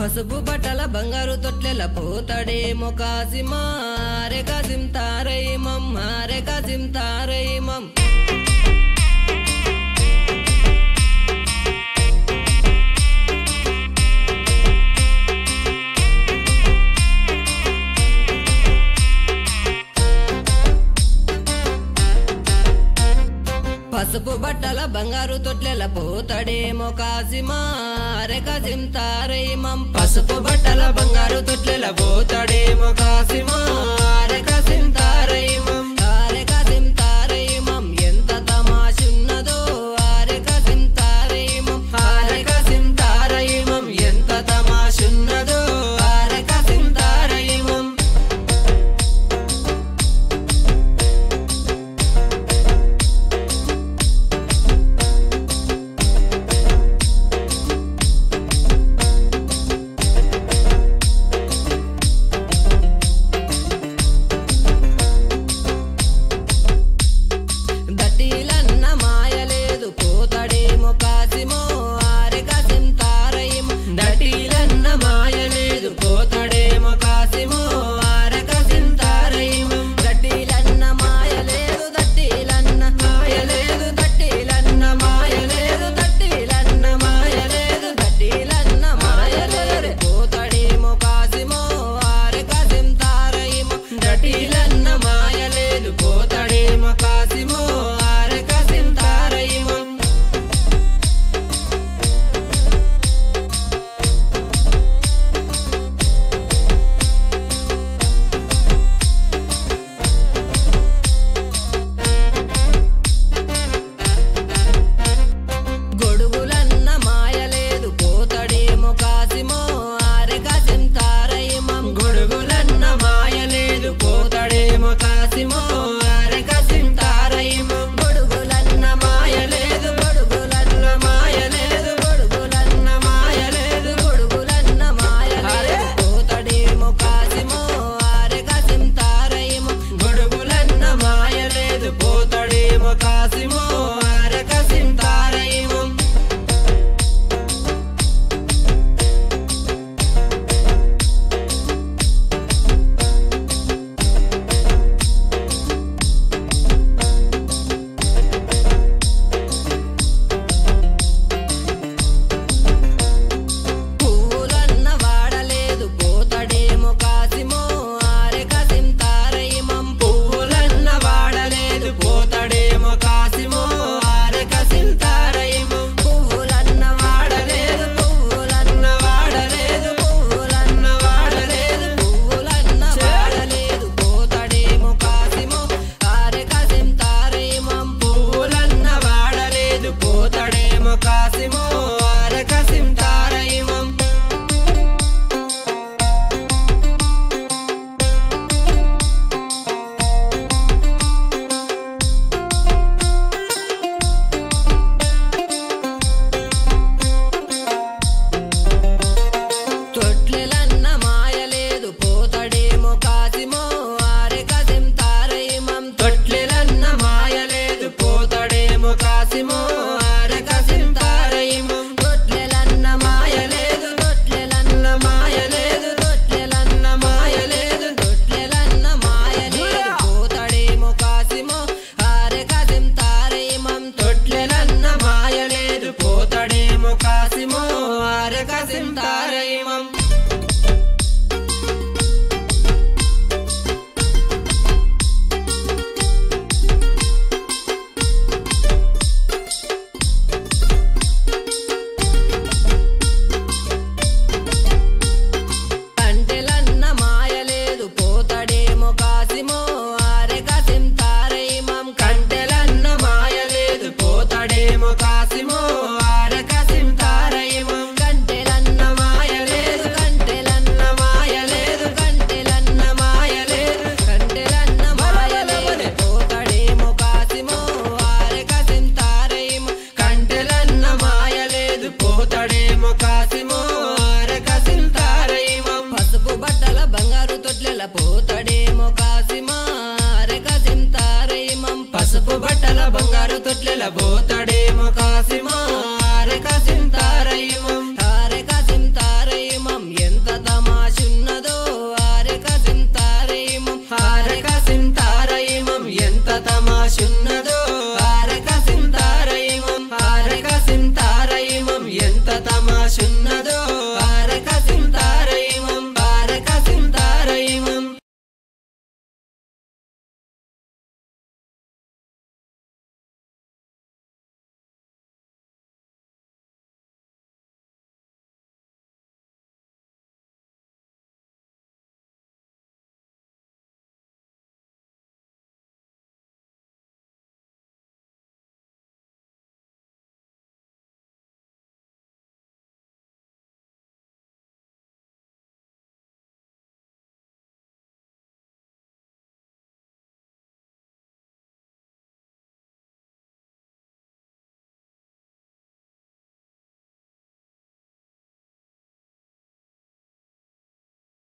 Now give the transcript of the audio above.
పసుపు బట్టల బంగారు తొట్లెల పోతాడేమో కాసిమా రే కాసిం తారయిమం రే కాసిం తారయిమం పసుపు బట్టల బంగారు తొట్లెల పోతాడేమో కాసిమా రే కాసిం తారయిమం పసుపు బట్టల బంగారు తొట్లెల పోతాడేమో కాసిమా రే కాసిం తారయిమం రే కాసిం తారయిమం ఎంత తమాషున్నదో ఆరే కాసిం తారయిమం ఆరే కాసిం తారయిమం ఎంత తమాషున్నదో ఆరే కాసిం తారయిమం దట్టిలన్న మాయలేదు పోతాడేమో కాసిమో ఆరె కాసిం తారయిం దట్టిలన్న మాయలేదు పోతాడేమో కాసిమో ఆరె కాసిం తారయిం దట్టిలన్న మాయలేదు దట్టిలన్న మాయలేదు దట్టిలన్న మాయలేదు దట్టిలన్న మాయలేదు దట్టిలన్న మాయలేదు పోతాడేమో కాసిమో ఆరె కాసిం తారయిం దట్టిలన్న మాయలేదు పోతాడేమో కాసిమో ఆరె కాసిం తారయిం గొడుగులన్న మాయలేదు పోతాడేమో కాసిమో ఆరె కాసిం తారయిమం గొడుగులన్న మాయలేదు పోతాడేమో కాసిమో ఆరె కాసిం తారయిమం గొడుగులన్న మాయలేదు గొడుగులన్న మాయలేదు గొడుగులన్న మాయలేదు గొడుగులన్న మాయలేదు పోతాడేమో కాసిమో ఆరె కాసిం తారయిమం గొడుగులన్న మాయలేదు పోతాడేమో కాసిమో ఆరె కాసిం తారయిమం పువ్వులన్న వాడలేదు పోతాడేమో కాసిమో ఆరె కాసిం తారయిమం పువ్వులన్న వాడలేదు పోతాడేమో కాసిమో ఆరె కాసిం తారయిమం పువ్వులన్న వాడలేదు పువ్వులన్న వాడలేదు పువ్వులన్న వాడలేదు పువ్వులన్న వాడలేదు పోతాడేమో కాసిమో ఆరె కాసిం తారయిమం పువ్వులన్న వాడలేదు పోతాడేమో కాసిమో ఆరె కాసిం తారయిమం తొట్లెలన్న మాయలేదు పోతాడేమో కాసిమో ఆరె కాసిం తారయిమం తొట్లెలన్న మాయలేదు పోతాడేమో కాసిమో ఆరె కాసిం తారయిమం తొట్లెలన్న మాయలేదు తొట్లెలన్న మాయలేదు తొట్లెలన్న మాయలేదు తొట్లెలన్న మాయలేదు పోతాడేమో కాసిమో ఆరె కాసిం తారయిమం తొట్లెలన్న మాయలేదు పోతాడేమో కాసిమో ఆరె కాసిం తారయిమం కంటెలన్న మాయలేదు పోతాడేమో కాసిమో ఆరె కాసిం తారయిమం కంటెలన్న మాయలేదు పోతాడేమో కాసిమో ఆరె కాసిం తారయిమం కంటెలన్న మాయలేదు కంటెలన్న మాయలేదు కంటెలన్న మాయలేదు కంటెలన్న మాయలేదు పోతాడేమో కాసిమో ఆరె కాసిం తారయిమం కంటెలన్న మాయలేదు పోతాడేమో కాసిమో ఆరె కాసిం తారయిమం పసుపు బట్టల బంగారు తొట్లెల పోతాడేమో కాసిమా ఆరె కాసిం తారయిమం పసుపు బట్టల బంగారు తొట్లెల పోతాడేమో